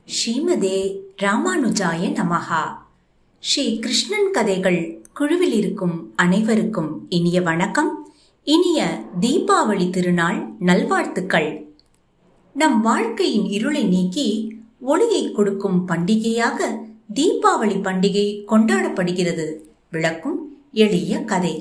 ஸ்ரீமதே ராமானுஜாய நமஹா ஸ்ரீ கிருஷ்ணன் கதைகள் குழுவில் இருக்கும் அனைவருக்கும் இனிய வணக்கம் இனிய தீபாவளி திருநாள் நல்வாழ்த்துக்கள் நம் வாழ்க்கையின் இருளை நீக்கி ஒளியை கொடுக்கும் பண்டிகையாக தீபாவளி பண்டிகை கொண்டாடப்படுகிறது விளக்கும் எளிய கதை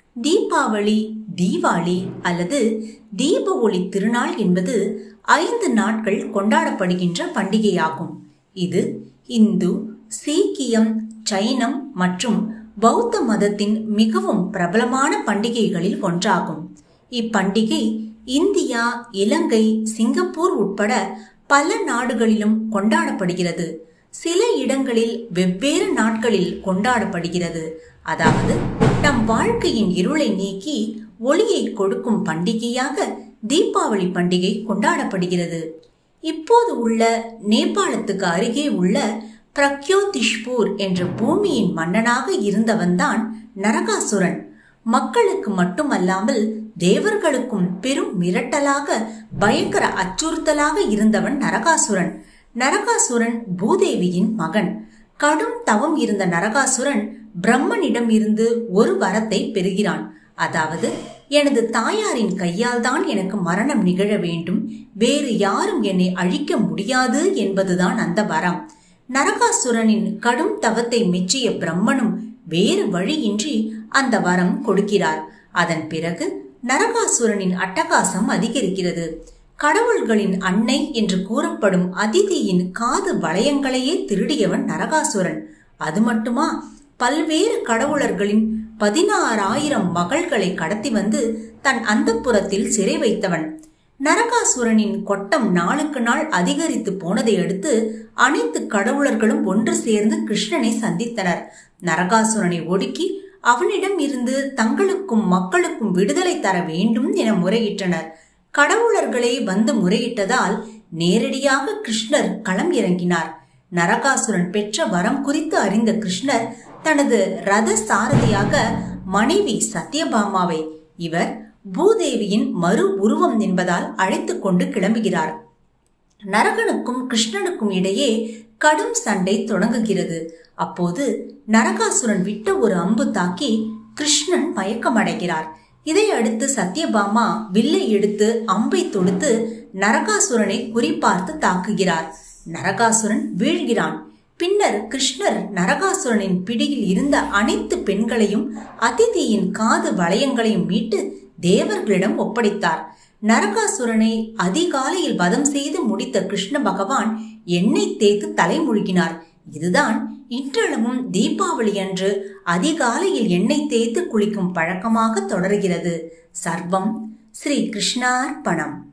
தீபாவளி தீபாவளி அல்லது தீப ஒளி திருநாள் என்பது ஐந்து நாட்கள் கொண்டாடப்படுகின்ற பண்டிகையாகும் இது இந்து சீக்கியம் சைனம் மற்றும் பௌத்த மதத்தின் மிகவும் பிரபலமான பண்டிகைகளில் ஒன்றாகும் இப்பண்டிகை இந்தியா இலங்கை சிங்கப்பூர் உட்பட பல நாடுகளிலும் கொண்டாடப்படுகிறது சில இடங்களில் வெவ்வேறு நாட்களில் கொண்டாடப்படுகிறது அதாவது நம் வாழ்க்கையின் இருளை நீக்கி ஒளியை கொடுக்கும் பண்டிகையாக தீபாவளி பண்டிகை கொண்டாடப்படுகிறது இப்போது உள்ள நேபாளத்துக்கு அருகே உள்ள பிரக்யோதிஷ்பூர் என்ற பூமியின் மன்னனாக இருந்தவன்தான் நரகாசுரன் மக்களுக்கு மட்டுமல்லாமல் தேவர்களுக்கும் பெரும் மிரட்டலாக பயங்கர அச்சுறுத்தலாக இருந்தவன் நரகாசுரன் நரகாசுரன் பூதேவியின் மகன் கடும் தவம் இருந்த நரகாசுரன் பிரம்மனிடம் இருந்து ஒரு வரத்தை பெறுகிறான் அதாவது எனது தாயாரின் கையால் தான் எனக்கு மரணம் நிகழ வேண்டும் வேறு யாரும் என்னை அழிக்க முடியாது என்பதுதான் அந்த வரம் நரகாசுரனின் கடும் தவத்தை மெச்சிய பிரம்மனும் வேறு வழியின்றி அந்த வரம் கொடுக்கிறார் அதன் பிறகு நரகாசுரனின் அட்டகாசம் அதிகரிக்கிறது கடவுள்களின் அன்னை என்று கூறப்படும் அதிதியின் காது வளையங்களையே திருடியவன் நரகாசுரன் அது மட்டுமா பல்வேறு கடவுளர்களின் பதினாறாயிரம் மகள்களை கடத்தி வந்து தன் அந்தப்புறத்தில் சிறை வைத்தவன் நரகாசுரனின் கொட்டம் நாளுக்கு நாள் அதிகரித்து போனதை அடுத்து அனைத்து கடவுளர்களும் ஒன்று சேர்ந்து கிருஷ்ணனை சந்தித்தனர் நரகாசுரனை ஒடுக்கி அவனிடம் இருந்து தங்களுக்கும் மக்களுக்கும் விடுதலை தர வேண்டும் என முறையிட்டனர் கடவுளர்களே வந்து முறையிட்டதால் நேரடியாக கிருஷ்ணர் களம் இறங்கினார் நரகாசுரன் பெற்ற வரம் குறித்து அறிந்த கிருஷ்ணர் தனது ரத சாரதியாக மனைவி சத்யபாமாவை இவர் பூதேவியின் மறு உருவம் என்பதால் அழைத்து கொண்டு கிளம்புகிறார் நரகனுக்கும் கிருஷ்ணனுக்கும் இடையே கடும் சண்டை தொடங்குகிறது அப்போது நரகாசுரன் விட்ட ஒரு அம்பு தாக்கி கிருஷ்ணன் மயக்கமடைகிறார் இதை அடுத்து சத்யபாமா வில்லை எடுத்து அம்பை தொடுத்து நரகாசுரனை குறிப்பார்த்து தாக்குகிறார் நரகாசுரன் வீழ்கிறான் பின்னர் கிருஷ்ணர் நரகாசுரனின் பிடியில் இருந்த அனைத்து பெண்களையும் அதிதியின் காது வளையங்களையும் மீட்டு தேவர்களிடம் ஒப்படைத்தார் நரகாசுரனை அதிகாலையில் வதம் செய்து முடித்த கிருஷ்ண பகவான் எண்ணெய் தேய்த்து தலைமுழுகினார் இதுதான் இன்றளவும் தீபாவளி அன்று அதிகாலையில் எண்ணெய் தேய்த்து குளிக்கும் பழக்கமாக தொடர்கிறது சர்வம் ஸ்ரீ கிருஷ்ணார்பணம்